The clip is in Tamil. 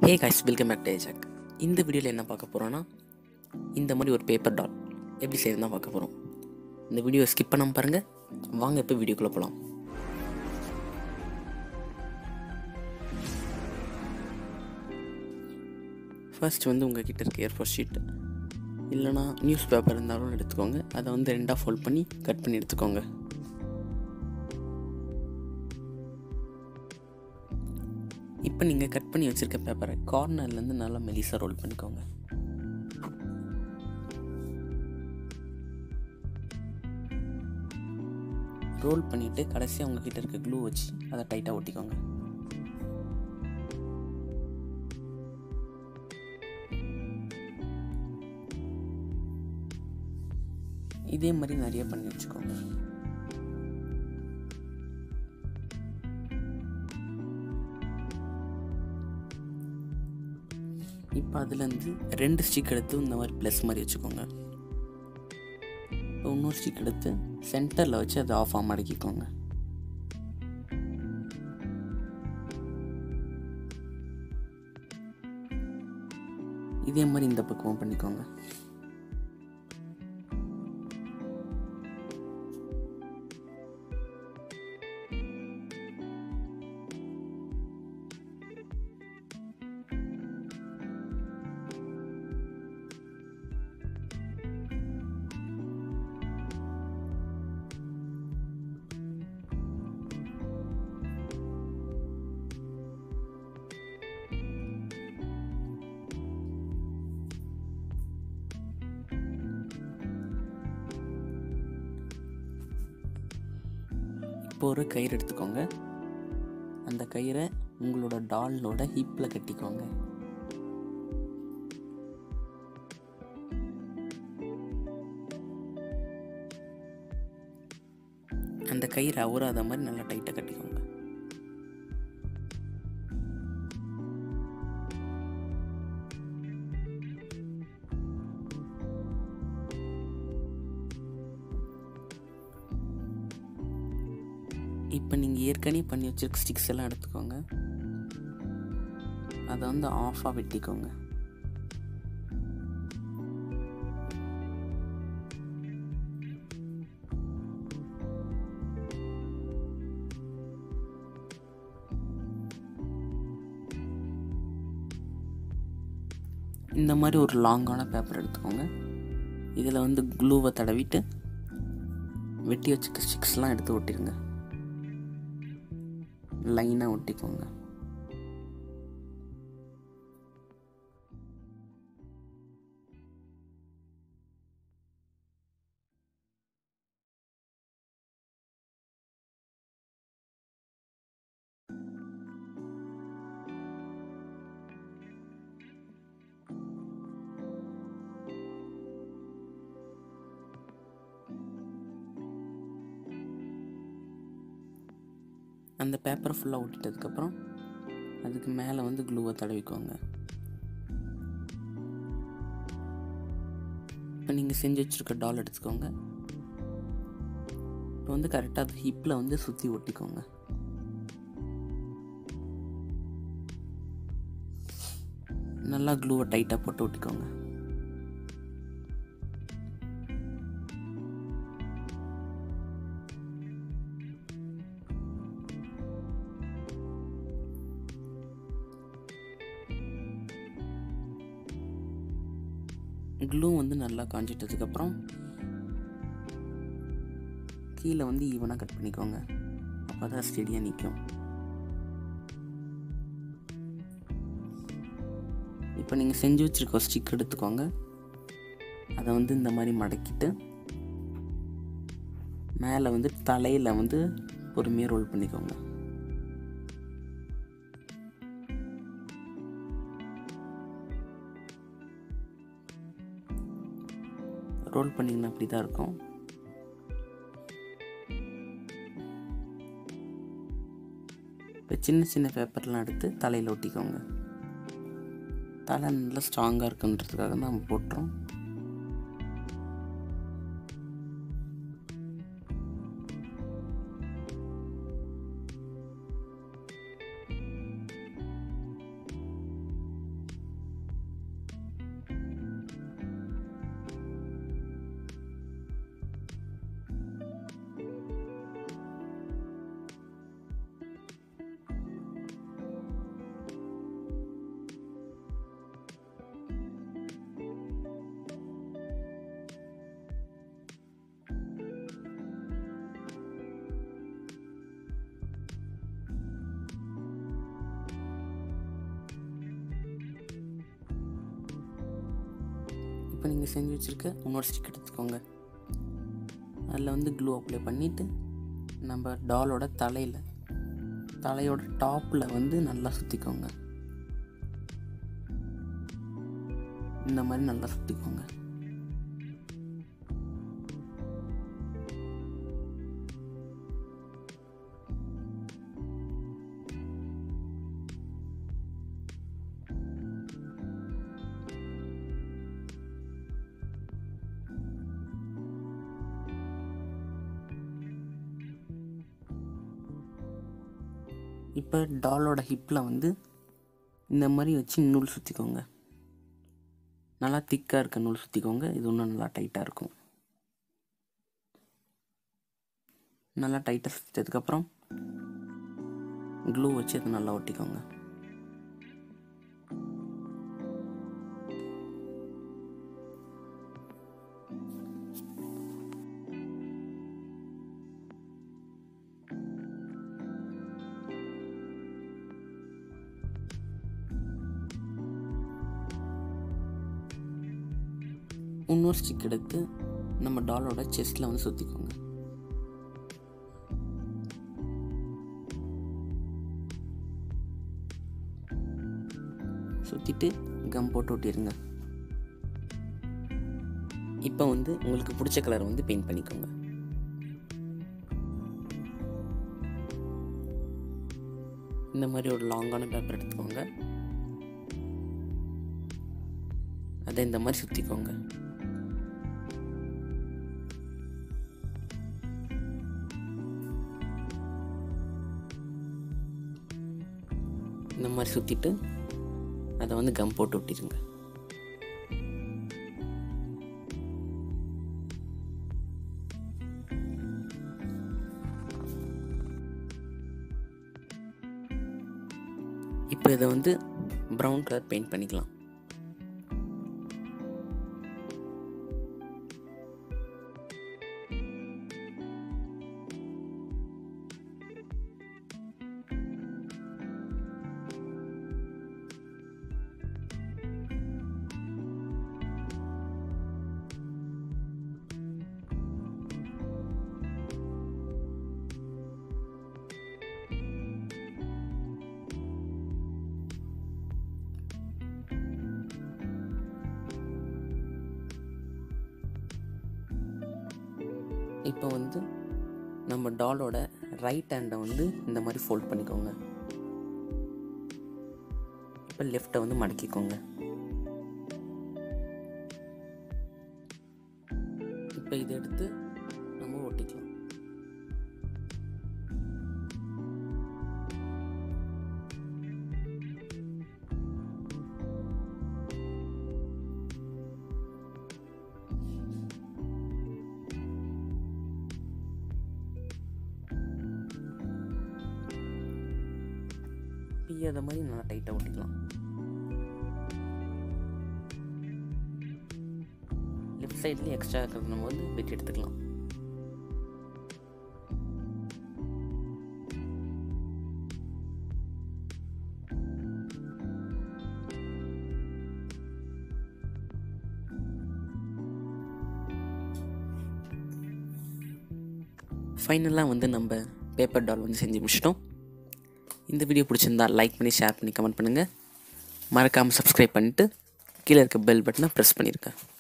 hey guys welcome back to ஏஜாக் இந்த வீடியோவில் என்ன பார்க்க போகிறோன்னா இந்த மாதிரி ஒரு பேப்பர் டால் எப்படி செய்யறது தான் பார்க்க போகிறோம் இந்த வீடியோ ஸ்கிப் பண்ணாமல் பாருங்கள் வாங்க இப்போ வீடியோக்குள்ளே போகலாம் ஃபர்ஸ்ட் வந்து உங்கள் கிட்ட இருக்க ஏர் ஃபோர் ஷீட் இல்லைனா நியூஸ் பேப்பர் இருந்தாலும் எடுத்துக்கோங்க அதை வந்து ரெண்டாக ஃபோல்ட் பண்ணி கட் பண்ணி எடுத்துக்கோங்க இப்போ நீங்கள் கட் பண்ணி வச்சுருக்க பேப்பரை கார்னர்லேருந்து நல்லா மெலிசாக ரோல் பண்ணிக்கோங்க ரோல் பண்ணிவிட்டு கடைசியாக உங்ககிட்ட இருக்க க்ளூ வச்சு அதை டைட்டாக ஒட்டிக்கோங்க இதே மாதிரி நிறைய பண்ணி வச்சுக்கோங்க இப்போ அதுலேருந்து ரெண்டு ஸ்டிக் எடுத்து இந்த மாதிரி ப்ளஸ் மாதிரி வச்சுக்கோங்க இப்போ இன்னொரு ஸ்டிக் எடுத்து சென்டரில் வச்சு அதை ஆஃப் ஆக மடக்கிக்கோங்க இதே மாதிரி இந்த பக்கமும் பண்ணிக்கோங்க இப்போ ஒரு கயிறு எடுத்துக்கோங்க அந்த கயிறை உங்களோட டாலோட ஹிப்பில் கட்டிக்கோங்க அந்த கயிறு அவுறாத மாதிரி நல்லா டைட்டாக கட்டிக்கோங்க இப்போ நீங்கள் ஏற்கனவே பண்ணி வச்சிருக்க ஸ்டிக்ஸ் எல்லாம் எடுத்துக்கோங்க அதை வந்து ஆஃபாக வெட்டிக்கோங்க இந்த மாதிரி ஒரு லாங்கான பேப்பர் எடுத்துக்கோங்க இதில் வந்து க்ளூவை தடவிட்டு வெட்டி வச்சுக்க ஸ்டிக்ஸ்லாம் எடுத்து ஒட்டிடுங்க லைனாக ஒட்டிக்கோங்க அந்த பேப்பரை ஃபுல்லாக ஒட்டிட்டதுக்கப்புறம் அதுக்கு மேலே வந்து க்ளூவை தடவிக்கோங்க இப்போ நீங்கள் செஞ்சு வச்சுருக்க டால் எடுத்துக்கோங்க இப்போ வந்து கரெக்டாக அது ஹிப்பில் வந்து சுற்றி ஒட்டிக்கோங்க நல்லா க்ளூவை டைட்டாக போட்டு ஒட்டிக்கோங்க க்ளூ வந்து நல்லா காஞ்சிட்டதுக்கப்புறம் கீழே வந்து ஈவனாக கட் பண்ணிக்கோங்க அப்போ தான் ஸ்டெடியாக நிற்கும் இப்போ நீங்கள் செஞ்சு வச்சுருக்க ஸ்டிக் எடுத்துக்கோங்க அதை வந்து இந்த மாதிரி மடக்கிட்டு மேலே வந்து தலையில் வந்து பொறுமையாக ரோல் பண்ணிக்கோங்க ரோல் பண்ணிங்கன்னா அப்படி தான் இருக்கும் இப்போ சின்ன சின்ன பேப்பர்லாம் எடுத்து தலையில் ஒட்டிக்கோங்க தலை நல்லா ஸ்ட்ராங்காக இருக்குன்றதுக்காக தான் நம்ம போட்டுறோம் இப்போ நீங்கள் செஞ்சு வச்சுருக்க இன்னொரு ஸ்டிக் எடுத்துக்கோங்க அதில் வந்து க்ளூ அப்ளை பண்ணிவிட்டு நம்ம டாலோட தலையில் தலையோட டாப்பில் வந்து நல்லா சுற்றிக்கோங்க இந்த மாதிரி நல்லா சுற்றிக்கோங்க இப்போ டாலோட ஹிப்பில் வந்து இந்த மாதிரி வச்சு நூல் சுற்றிக்கோங்க நல்லா திக்காக இருக்க நூல் சுற்றிக்கோங்க இது இன்னும் நல்லா டைட்டாக இருக்கும் நல்லா டைட்டாக சுற்றிட்டதுக்கப்புறம் க்ளூ வச்சு அதை நல்லா ஒட்டிக்கோங்க இன்னொரு ஸ்டிக் எடுத்து நம்ம டாலோட செஸ்ட்டில் வந்து சுற்றிக்கோங்க சுற்றிட்டு கம் போட்டு ஒட்டிடுங்க இப்போ வந்து உங்களுக்கு பிடிச்ச கலர் வந்து பெயிண்ட் பண்ணிக்கோங்க இந்த மாதிரி ஒரு லாங்கான பேப்பர் எடுத்துக்கோங்க அதை இந்த மாதிரி சுற்றிக்கோங்க இந்த மாதிரி சுற்றிட்டு அதை வந்து கம் போட்டு ஒட்டிடுங்க இப்போ இதை வந்து ப்ரௌன் கலர் பெயிண்ட் பண்ணிக்கலாம் இப்போ வந்து நம்ம டாலோட ரைட் ஹேண்டை வந்து இந்த மாதிரி ஃபோல்ட் பண்ணிக்கோங்க இப்போ லெஃப்டை வந்து மடக்கிக்கோங்க இப்போ இதை எடுத்து நம்ம ஒட்டிக்கலாம் பிய்யாத மாதிரி நல்லா டைட்டாக ஒட்டிக்கலாம் லெஃப்ட் சைட்லேயும் எக்ஸ்ட்ரா இருக்கிறது நம்ம வந்து வெட்டி எடுத்துக்கலாம் ஃபைனலாக வந்து நம்ம பேப்பர் டால் வந்து செஞ்சு முடிச்சிட்டோம் இந்த வீடியோ பிடிச்சிருந்தா லைக் பண்ணி ஷேர் பண்ணி கமெண்ட் பண்ணுங்கள் மறக்காமல் சப்ஸ்கிரைப் பண்ணிவிட்டு கீழே இருக்க பெல் பட்டனை ப்ரெஸ் பண்ணியிருக்கேன்